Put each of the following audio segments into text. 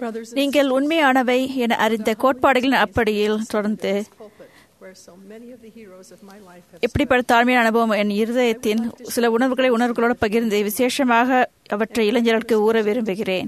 Brothers and நீங்கள் உண்மையானவை என அறிந்த கோட்பாடுகளின் அப்படியில் தொடர்ந்து pulpit, where so many of the heroes of my life have இப்படிப்பட்ட தாழ்மையான அனுபவம் என் இருதயத்தின் சில உணர்வுகளை உணர்வுகளோடு பகிர்ந்து விசேஷமாக அவற்றை இளைஞர்களுக்கு ஊற விரும்புகிறேன்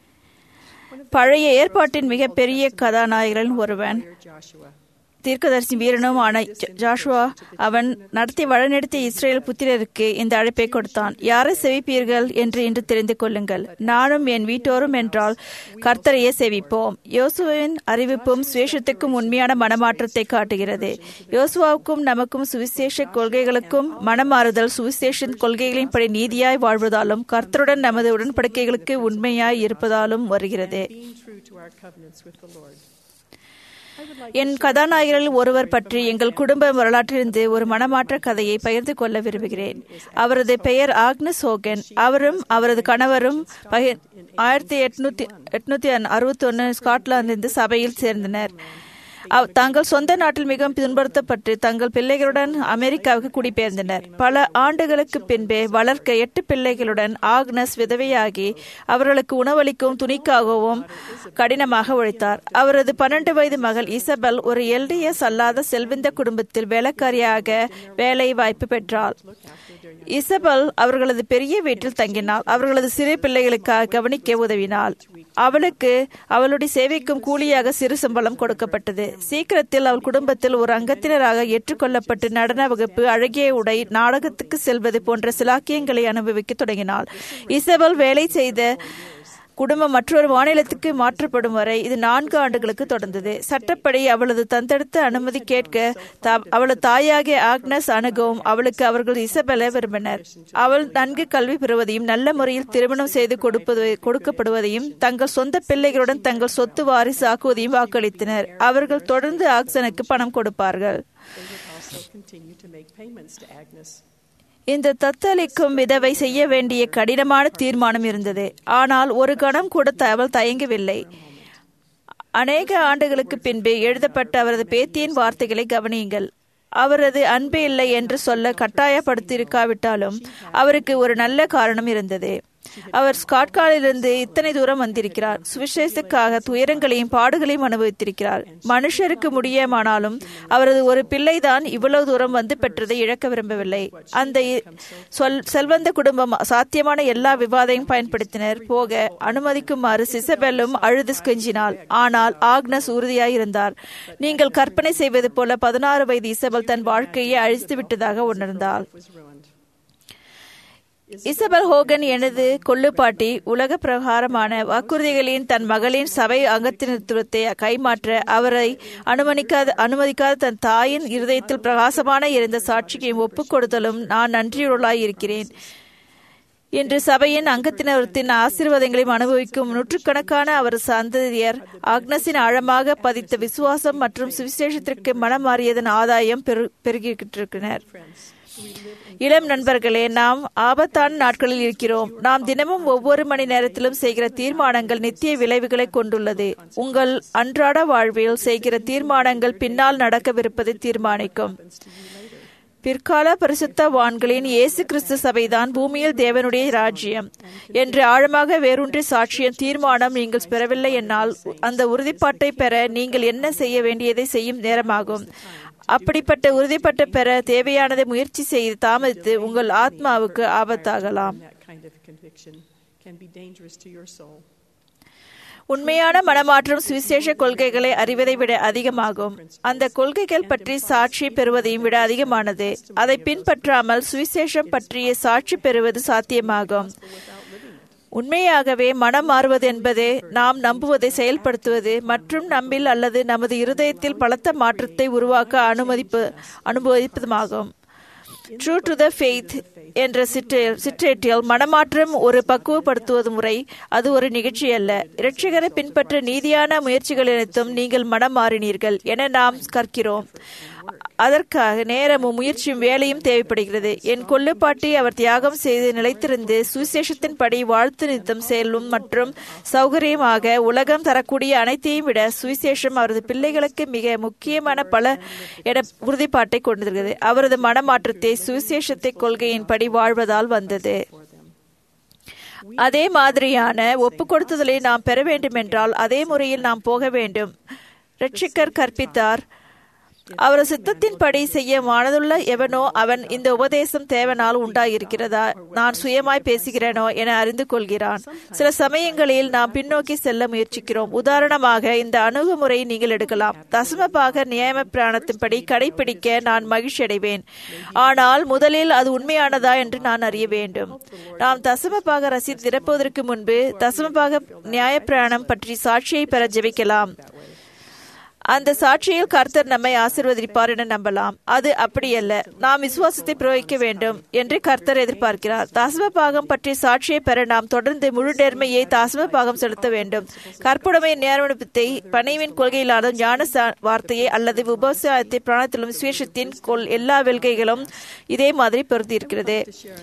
பழைய ஏற்பாட்டின் மிகப்பெரிய கதாநாயகர்களில் ஒருவன் Joshua. தீர்க்கதரிசி வீரனும் ஆன ஜ- ஜாஷுவா அவன் நடத்தி வழிநடத்திய இஸ்ரேல் புத்திரருக்கு இந்த அழைப்பை கொடுத்தான் யாரை செவிப்பீர்கள் என்று இன்று தெரிந்து கொள்ளுங்கள் நானும் என் வீட்டோரும் என்றால் கர்த்தரையே செவிப்போம் யோசுவின் அறிவிப்பும் சுவேஷத்துக்கும் உண்மையான மனமாற்றத்தை காட்டுகிறது யோசுவாவுக்கும் நமக்கும் சுவிசேஷ கொள்கைகளுக்கும் மனமாறுதல் சுவிசேஷ கொள்கைகளின்படி நீதியாய் வாழ்வதாலும் கர்த்தருடன் நமது உடன்படிக்கைகளுக்கு உண்மையாய் இருப்பதாலும் வருகிறது Being true to our covenants with the Lord. என் கதாநாயகரில் ஒருவர் பற்றி எங்கள் குடும்ப வரலாற்றிலிருந்து ஒரு மனமாற்ற கதையை பகிர்ந்து கொள்ள விரும்புகிறேன் அவரது பெயர் ஆக்னஸ் ஹோகன் அவரும் அவரது கணவரும் பகி- ஆயிரத்தி எட்நூத்தி எட்நூத்தி அறுபத்தி ஒன்று ஸ்காட்லாந்திலிருந்து சபையில் சேர்ந்தனர் அவ்- தாங்கள் சொந்த நாட்டில் மிகவும் துன்புறுத்தப்பட்டு தங்கள் பிள்ளைகளுடன் அமெரிக்காவுக்கு குடிபெயர்ந்தனர் பல ஆண்டுகளுக்கு பின்பே வளர்க்க எட்டு பிள்ளைகளுடன் ஆக்னஸ் விதவையாகி அவர்களுக்கு உணவளிக்கும் துணிக்காகவும் கடினமாக உழைத்தார் அவரது பன்னெண்டு வயது மகள் இசபெல் ஒரு எல்டிஎஸ் அல்லாத செல்வந்த குடும்பத்தில் வேலைக்காரியாக வேலை வாய்ப்பு பெற்றாள் இசபெல் அவர்களது பெரிய வீட்டில் தங்கினாள் அவர்களது சிறு பிள்ளைகளுக்காக கவனிக்க உதவினாள் அவளுக்கு அவளுடைய சேவைக்கும் கூலியாக சிறு சம்பளம் கொடுக்கப்பட்டது சீக்கிரத்தில் அவள் குடும்பத்தில் ஒரு அங்கத்தினராக ஏற்றுக்கொள்ளப்பட்டு நடன வகுப்பு அழகிய உடை நாடகத்துக்கு செல்வது போன்ற சிலாக்கியங்களை அனுபவிக்க தொடங்கினாள் இசபெல் வேலை செய்த குடும்பம் மற்றொரு மாநிலத்துக்கு மாற்றப்படும் வரை இது நான்கு ஆண்டுகளுக்கு தொடர்ந்தது சட்டப்படி அவளது தந்தெடுத்த அனுமதி கேட்க த- அவளது தாயாகிய ஆக்னஸ் அணுகவும் அவளுக்கு அவர்கள் இசபெல விரும்பினர் அவள் நன்கு கல்வி பெறுவதையும் நல்ல முறையில் திருமணம் செய்து கொடுப்பது கொடுக்கப்படுவதையும் தங்கள் சொந்த பிள்ளைகளுடன் தங்கள் சொத்து வாரிசு ஆக்குவதையும் வாக்களித்தனர் அவர்கள் தொடர்ந்து ஆக்சனுக்கு பணம் கொடுப்பார்கள் They would also continue to make payments to Agnes. இந்த தத்தளிக்கும் விதவை செய்ய வேண்டிய கடினமான தீர்மானம் இருந்தது ஆனால் ஒரு கணம் கூட த- அவள் தயங்கவில்லை அநேக ஆண்டுகளுக்கு பின்பு எழுதப்பட்ட அவரது பேத்தியின் வார்த்தைகளை கவனியுங்கள் அவரது அன்பு இல்லை என்று சொல்ல கட்டாயப்படுத்தியிருக்காவிட்டாலும் அவருக்கு ஒரு நல்ல காரணம் இருந்தது அவர் ஸ்காட்காலிலிருந்து இத்தனை தூரம் வந்திருக்கிறார் சுவிசேஷத்துக்காக துயரங்களையும் பாடுகளையும் அனுபவித்திருக்கிறார் மனுஷருக்கு முடியுமானாலும் அவரது ஒரு பிள்ளைதான் இவ்வளவு தூரம் வந்து பெற்றதை இழக்க விரும்பவில்லை அந்த இ- சொல் செல்வந்த குடும்பம் சாத்தியமான எல்லா விவாதையும் பயன்படுத்தினர் போக அனுமதிக்குமாறு சிசபெல்லும் அழுது கெஞ்சினாள் ஆனால் ஆக்னஸ் உறுதியாயிருந்தார் நீங்கள் கற்பனை செய்வது போல பதினாறு வயது இசபெல் தன் வாழ்க்கையை அழித்து விட்டதாக உணர்ந்தாள் Was ruined. இசபெல் ஹோகன் எனது கொள்ளுப்பாட்டி உலக பிரகாரமான வாக்குறுதிகளின் தன் மகளின் சபை அங்கத்தினத்துவத்தை கைமாற்ற அவரை அனுமதிக்காத அனுமதிக்காத தன் தாயின் இருதயத்தில் பிரகாசமான இருந்த சாட்சியை ஒப்புக் கொடுத்தலும் நான் நன்றியுள்ளாய் இருக்கிறேன் இன்று சபையின் அங்கத்தினத்தின் ஆசீர்வாதங்களையும் அனுபவிக்கும் நூற்றுக்கணக்கான அவர் சந்ததியர் ஆக்னஸின் ஆழமாக பதித்த விசுவாசம் மற்றும் சுவிசேஷத்திற்கு மனம் மாறியதன் ஆதாயம் பெரு பெருகிட்டிருக்கிறார் இளம் நண்பர்களே நாம் ஆபத்தான நாட்களில் இருக்கிறோம் நாம் தினமும் ஒவ்வொரு மணி நேரத்திலும் செய்கிற தீர்மானங்கள் நித்திய விளைவுகளை கொண்டுள்ளது உங்கள் அன்றாட வாழ்வில் செய்கிற தீர்மானங்கள் பின்னால் நடக்கவிருப்பதை தீர்மானிக்கும் பிற்கால பரிசுத்த வான்களின் இயேசு கிறிஸ்து சபைதான் பூமியில் தேவனுடைய ராஜ்யம் என்று ஆழமாக வேரூன்றிய சாட்சியம் தீர்மானம் நீங்கள் பெறவில்லை என்னால் அந்த உறுதிப்பாட்டை பெற நீங்கள் என்ன செய்ய வேண்டியதை செய்யும் நேரமாகும் அப்படிப்பட்ட உறுதிப்பட்ட பெற தேவையானதை முயற்சி செய்து தாமதித்து உங்கள் ஆத்மாவுக்கு ஆபத்தாகலாம் That kind of conviction can be dangerous to your soul. உண்மையான மனமாற்றம் சுவிசேஷ கொள்கைகளை அறிவதை விட அதிகமாகும் அந்த கொள்கைகள் பற்றி சாட்சி பெறுவதையும் விட அதிகமானது அதை பின்பற்றாமல் சுவிசேஷம் பற்றிய சாட்சி பெறுவது சாத்தியமாகும் உண்மையாகவே மனம் மாறுவது என்பது நாம் நம்புவதை செயல்படுத்துவது மற்றும் நம்பில் அல்லது நமது இருதயத்தில் பலத்த மாற்றத்தை உருவாக்க அனுமதிப்பு அனுபவிப்பதுமாகும் ட்ரூ டு த ஃபெய்த் என்ற சிற்றே- சிற்றேட்டில் மனமாற்றம் ஒரு பக்குவப்படுத்துவது முறை அது ஒரு நிகழ்ச்சி அல்ல இரட்சகரை பின்பற்ற நீதியான முயற்சிகள் அனைத்தும் நீங்கள் மனம் மாறினீர்கள் என நாம் கற்கிறோம் அதற்காக நேரமும் முயற்சியும் வேலையும் தேவைப்படுகிறது என் கொள்ளுப்பாட்டி அவர் தியாகம் செய்து நிலைத்திருந்து சுவிசேஷத்தின்படி வாழ்த்து நித்தம் செல்லும் மற்றும் சௌகரியமாக உலகம் தரக்கூடிய அனைத்தையும் விட சுவிசேஷம் அவரது பிள்ளைகளுக்கு மிக முக்கியமான பல என உறுதிப்பாட்டை கொண்டிருக்கிறது அவரது மனமாற்றத்தை சுவிசேஷத்தை கொள்கையின்படி வாழ்வதால் வந்தது அதே மாதிரியான ஒப்பு கொடுத்துதலை நாம் பெற வேண்டுமென்றால் அதே முறையில் நாம் போக வேண்டும் ரட்சிக்கர் கற்பித்தார் அவர் சித்தத்தின்படி செய்ய மனதுள்ள எவனோ அவன் இந்த உபதேசம் தேவனால் உண்டாயிருக்கிறதா நான் சுயமாய் பேசுகிறேனோ என அறிந்து கொள்கிறான் சில சமயங்களில் நாம் பின்னோக்கி செல்ல முயற்சிக்கிறோம் உதாரணமாக இந்த அணுகுமுறை நீங்கள் எடுக்கலாம் தசமபாக நியம பிராணத்தின்படி கடைபிடிக்க நான் மகிழ்ச்சி அடைவேன் ஆனால் முதலில் அது உண்மையானதா என்று நான் அறிய வேண்டும் நாம் தசமபாக ரசீது திறப்பதற்கு முன்பு தசமபாக நியாயப்பிராணம் பற்றி சாட்சியை பெற ஜெபிக்கலாம் அந்த சாட்சியில் கர்த்தர் நம்மை ஆசிர்வதிப்பார் என நம்பலாம் அது அப்படியல்ல நாம் விசுவாசத்தை பிரயோகிக்க வேண்டும் என்று கர்த்தர் எதிர்பார்க்கிறார் தாசம பாகம் பற்றி சாட்சியை பெற நாம் தொடர்ந்து முழு நேர்மையை தாசம பாகம் செலுத்த வேண்டும் கற்புடைமை நேர்மணத்தை பணிவின் கொள்கையிலான ஞான வார்த்தையை அல்லது உபசாயத்தை பிராணத்திலும் விசேஷத்தின் கொள் எல்லா வெல்கைகளும் இதே மாதிரி பொருத்தி இருக்கிறது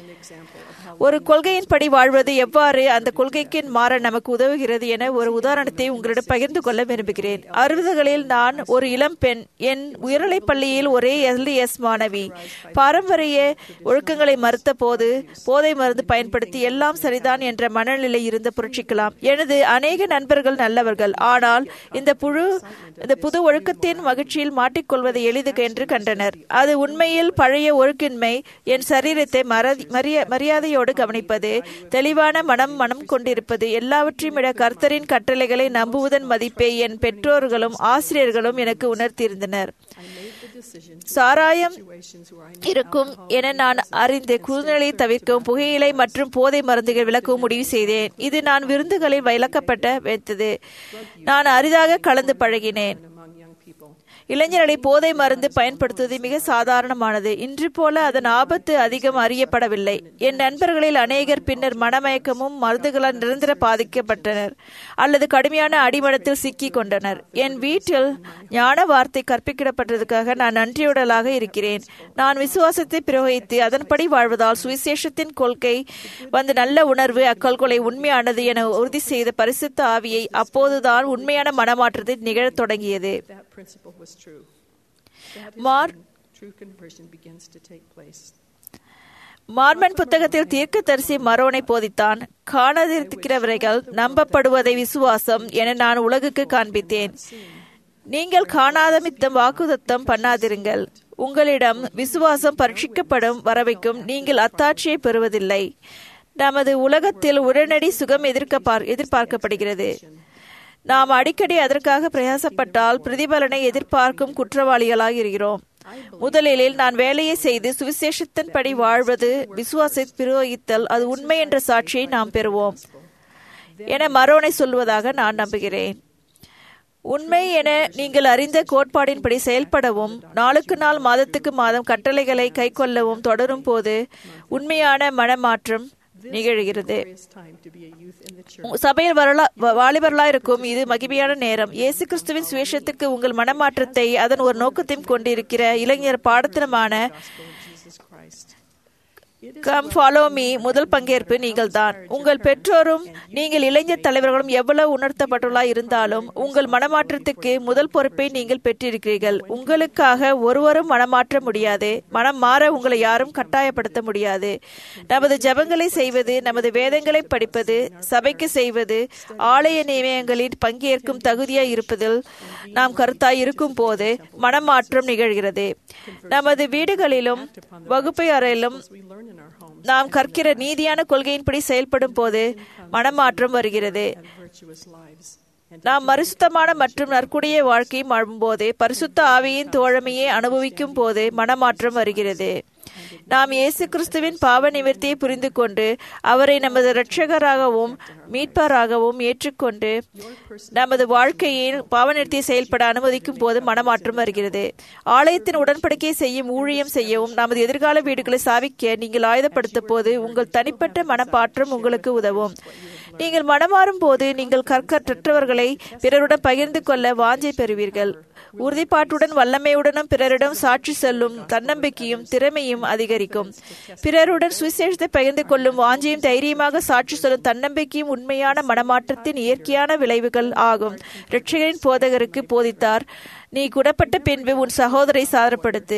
ஒரு கொள்கையின்படி வாழ்வது எவ்வாறு அந்த கொள்கைக்கு மாற நமக்கு உதவுகிறது என ஒரு உதாரணத்தை உங்களிடம் பகிர்ந்து கொள்ள விரும்புகிறேன் அறுபதுகளில் நான் ஒரு இளம் பெண் என் உயர்நிலை பள்ளியில் ஒரே எல்டிஎஸ் மாணவி பாரம்பரிய ஒழுக்கங்களை மறுத்த போது போதை மருந்து பயன்படுத்தி எல்லாம் சரிதான் என்ற மனநிலை இருந்து புரட்சிக்கலாம் எனது அநேக நண்பர்கள் நல்லவர்கள் ஆனால் இந்த புழு இந்த புது ஒழுக்கத்தின் மகிழ்ச்சியில் மாட்டிக்கொள்வதை எளிது என்று கண்டனர் அது உண்மையில் பழைய ஒழுக்கின்மை என் சரீரத்தை மரியாதையோடு கவனிப்பது தெளிவான மனம் மனம் கொண்டிருப்பது எல்லாவற்றையும் விட கர்த்தரின் கட்டளைகளை நம்புவதன் மதிப்பை என் பெற்றோர்களும் ஆசிரியர்களும் எனக்கு உணர்த்தியிருந்தனர் சாராயம் இருக்கும் என நான் அறிந்து குழுநிலையை தவிர்க்கவும் புகையிலை மற்றும் போதை மருந்துகள் விளக்கவும் முடிவு செய்தேன் இது நான் விருந்துகளில் விளக்கப்பட்ட வைத்தது நான் அரிதாக கலந்து பழகினேன் இளைஞர்களை போதை மருந்து பயன்படுத்துவது மிக சாதாரணமானது இன்று போல அதன் ஆபத்து அதிகம் அறியப்படவில்லை என் நண்பர்களில் அநேகர் பின்னர் மனமயக்கமும் மருந்துகளால் நிரந்தர பாதிக்கப்பட்டனர் அல்லது கடுமையான அடிமனத்தில் சிக்கி கொண்டனர் என் வீட்டில் ஞான வார்த்தை கற்பிக்கப்பட்டதுக்காக நான் நன்றியுடலாக இருக்கிறேன் நான் விசுவாசத்தை பிரயோகித்து அதன்படி வாழ்வதால் சுவிசேஷத்தின் கொள்கை வந்து நல்ல உணர்வு அக்கொள்கொலை உண்மையானது என உறுதி செய்த பரிசுத்த ஆவியை அப்போதுதான் உண்மையான மனமாற்றத்தை நிகழத் தொடங்கியது மார் மார்மன் புத்தகத்தில் தீர்க்க தரிசி மரோனை போதித்தான் காணாதிருக்கிறவர்கள் நம்பப்படுவதை விசுவாசம் என நான் உலகுக்கு காண்பித்தேன் நீங்கள் காணாத மித்தம் வாக்குதத்தம் பண்ணாதிருங்கள் உங்களிடம் விசுவாசம் பரீட்சிக்கப்படும் வரவைக்கும் நீங்கள் அத்தாட்சியை பெறுவதில்லை நமது உலகத்தில் உடனடி சுகம் எதிர்க்க எதிர்பார்க்கப்படுகிறது நாம் அடிக்கடி அதற்காக பிரயாசப்பட்டால் பிரதிபலனை எதிர்பார்க்கும் குற்றவாளிகளாக இருக்கிறோம் முதலில் நான் வேலையை செய்து சுவிசேஷத்தின்படி வாழ்வது விசுவாசை பிரயோகித்தல் அது உண்மை என்ற சாட்சியை நாம் பெறுவோம் என மரோனை சொல்வதாக நான் நம்புகிறேன் உண்மை என நீங்கள் அறிந்த கோட்பாடின்படி செயல்படவும் நாளுக்கு நாள் மாதத்துக்கு மாதம் கட்டளைகளை கைக்கொள்ளவும் தொடரும் போது உண்மையான மனமாற்றம் நிகழ்கிறது சபையில் வரலா வாலிபர்களாயிருக்கும் இது மகிமையான நேரம் இயேசு கிறிஸ்துவின் சுவேஷத்துக்கு உங்கள் மனமாற்றத்தை அதன் ஒரு நோக்கத்தையும் கொண்டிருக்கிற இளைஞர் பாடத்தினமான கம் ஃபாலோ மீ முதல் பங்கேற்பு நீங்கள் தான் உங்கள் பெற்றோரும் நீங்கள் இளைஞர் தலைவர்களும் எவ்வளவு உணர்த்தப்பட்டுள்ளா இருந்தாலும் உங்கள் மனமாற்றத்துக்கு முதல் பொறுப்பை நீங்கள் பெற்றிருக்கிறீர்கள் உங்களுக்காக ஒருவரும் மனமாற்ற முடியாது மனம் மாற உங்களை யாரும் கட்டாயப்படுத்த முடியாது நமது ஜபங்களை செய்வது நமது வேதங்களை படிப்பது சபைக்கு செய்வது ஆலய நியமயங்களில் பங்கேற்கும் தகுதியாய் இருப்பதில் நாம் கருத்தாய் இருக்கும் போது மனமாற்றம் நிகழ்கிறது நமது வீடுகளிலும் வகுப்பை அறையிலும் நாம் கற்கிற நீதியான கொள்கையின்படி செயல்படும் போது மனமாற்றம் வருகிறது நாம் மறுசுத்தமான மற்றும் நற்குடைய வாழ்க்கையை வாழும்போது பரிசுத்த ஆவியின் தோழமையை அனுபவிக்கும் போது மனமாற்றம் வருகிறது நாம் இயேசு கிறிஸ்துவின் பாவ நிவர்த்தியை புரிந்து கொண்டு அவரை நமது இரட்சகராகவும் மீட்பராகவும் ஏற்றுக்கொண்டு நமது வாழ்க்கையில் பாவ நிறுத்தியை செயல்பட அனுமதிக்கும் போது மனமாற்றம் வருகிறது ஆலயத்தின் உடன்படிக்கை செய்யும் ஊழியம் செய்யவும் நமது எதிர்கால வீடுகளை சாவிக்க நீங்கள் ஆயுதப்படுத்த போது உங்கள் தனிப்பட்ட மனப்பாற்றம் உங்களுக்கு உதவும் நீங்கள் மனமாறும் போது நீங்கள் கற்கற்றவர்களை பிறருடன் பகிர்ந்து கொள்ள வாஞ்சை பெறுவீர்கள் உறுதிப்பாட்டுடன் வல்லமையுடனும் பிறரிடம் சாட்சி செல்லும் தன்னம்பிக்கையும் திறமையும் அதிகரிக்கும் பிறருடன் சுவிசேஷத்தை பகிர்ந்து கொள்ளும் வாஞ்சியும் தைரியமாக சாட்சி சொல்லும் தன்னம்பிக்கையும் உண்மையான மனமாற்றத்தின் இயற்கையான விளைவுகள் ஆகும் ரட்சகரின் போதகருக்கு போதித்தார் நீ குடப்பட்ட பின்பு உன் சகோதரை சாதப்படுத்து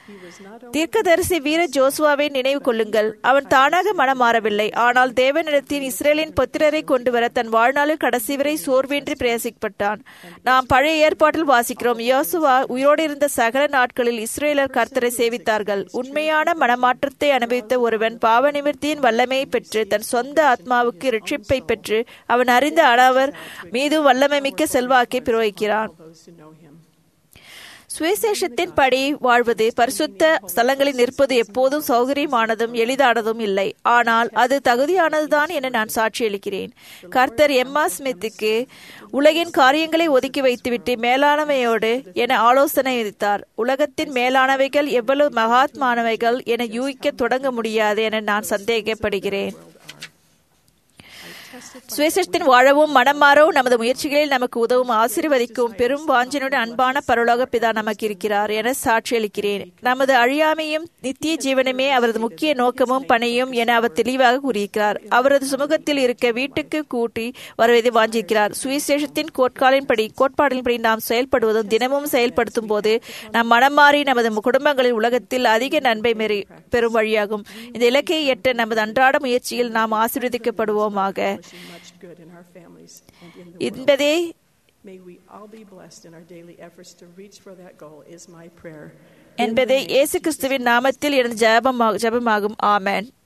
He was not only தீர்க்கதரிசி வீர ஜோசுவாவை நினைவு கொள்ளுங்கள் அவன் தானாக மனம் மாறவில்லை ஆனால் தேவனிடத்தில் இஸ்ரேலின் புத்திரரை கொண்டு வர தன் வாழ்நாளில் கடைசி வரை சோர்வின்றி பிரயாசிக்கப்பட்டான் நாம் பழைய ஏற்பாட்டில் வாசிக்கிறோம் யோசுவா உயிரோடு இருந்த சகல நாட்களில் இஸ்ரேலர் கர்த்தரை சேவித்தார்கள் உண்மையான மனமாற்றத்தை அனுபவித்த ஒருவன் பாவ நிமிர்த்தியின் வல்லமையை பெற்று தன் சொந்த ஆத்மாவுக்கு ரட்சிப்பை பெற்று அவன் அறிந்த அனவர் மீது வல்லமை மிக்க செல்வாக்கை பிரயோகிக்கிறான் all those who know him. சுவிசேஷத்தின் படி வாழ்வது பரிசுத்த ஸ்தலங்களில் நிற்பது எப்போதும் சௌகரியமானதும் எளிதானதும் இல்லை ஆனால் அது தகுதியானதுதான் என நான் சாட்சியளிக்கிறேன் கர்த்தர் எம்மா ஸ்மித்துக்கு உலகின் காரியங்களை ஒதுக்கி வைத்துவிட்டு மேலானவையோடு என ஆலோசனை விதித்தார் உலகத்தின் மேலானவைகள் எவ்வளவு மகாத்மானவைகள் என யூகிக்க தொடங்க முடியாது என நான் சந்தேகப்படுகிறேன் சுவிசேஷத்தின் வாழவும் மனம் மாறவும் நமது முயற்சிகளில் நமக்கு உதவும் ஆசீர்வதிக்கும் பெரும் வாஞ்சனுடைய அன்பான பரலோக பிதா நமக்கு இருக்கிறார் என சாட்சியளிக்கிறேன் நமது அழியாமையும் நித்திய ஜீவனமே அவரது முக்கிய நோக்கமும் பணியும் என அவர் தெளிவாக கூறியிருக்கிறார் அவரது சுமுகத்தில் இருக்க வீட்டுக்கு கூட்டி வருவதை வாஞ்சிக்கிறார் சுவிசேஷத்தின் கோட்காலின்படி கோட்பாடின்படி நாம் செயல்படுவதும் தினமும் செயல்படுத்தும் போது நாம் மனம் மாறி நமது குடும்பங்களில் உலகத்தில் அதிக நன்மை மெறி பெறும் வழியாகும் இந்த இலக்கை எட்ட நமது அன்றாட முயற்சியில் நாம் ஆசீர்வதிக்கப்படுவோமாக Wishing much good in our families and in the world. என்பதே May we all be blessed in our daily efforts to reach for that goal is my prayer. என்பதே இயேசு கிறிஸ்துவின் நாமத்தில் எனது ஜெபமாக ஜெபமாகும் ஆமென்